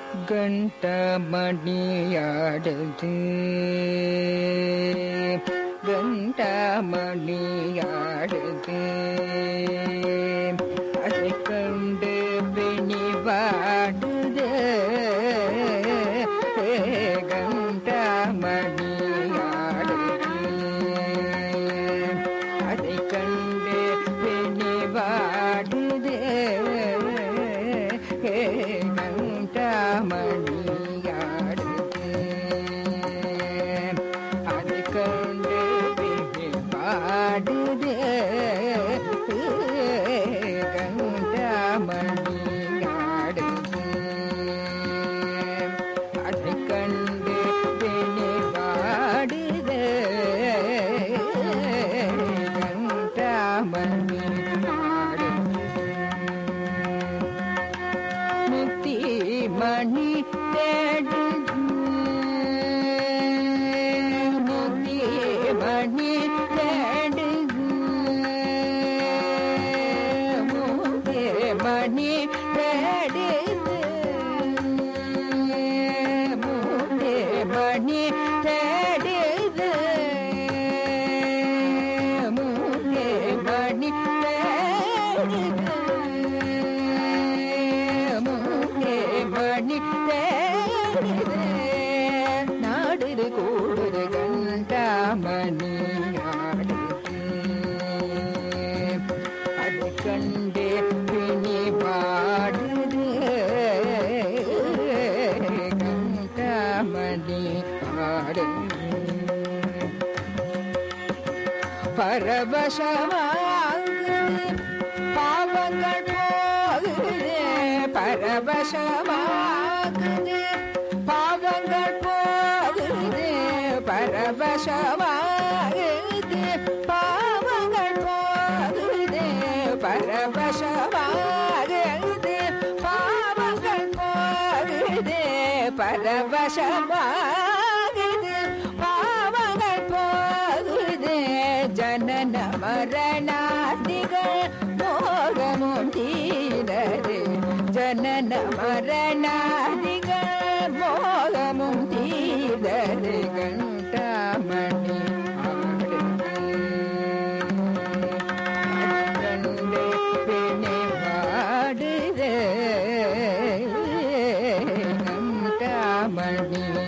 கண்டமணியாடுது கண்டமணியாடுது அதை கண்டு பிணிவாடுது கண்டமணியாடுது அதை கண்டு பிணிவாடுது கண்டமணியாடுது அதை கண்டு பிணிவாடுது கண்டமணியாடுது அதை கண்டு பிணிவாடுது கண்டமணியாடுது முத்தி மணி தேடுது முத்தி மணி தேடுது முத்தி மணி தேடுது முத்தி மணி தேடுது முத்தி மணி தேடுது முன்னே மணி தேடுது நாடுது கூடுது கண்டாமணி ஆடுது அது கண்டே பிணி பாடுது கண்டாமணி ஆடுது பரவசமாகுது பாவங்கள் போகுது பரவசமாகுது பாவங்கள் போகுது பரவசமாகுது பாவங்கள் போகுது பரவசமாகுது பாவங்கள் போகுது பரவசமாகுது பாவங்கள் போகுது ஜனன மரணாதிகள் மோகமும் தீரது ஜனன மரணாதிகள் மோகமும் தீரது கண்டாமணி கண்டு பிணிவாடுது கண்டாமணி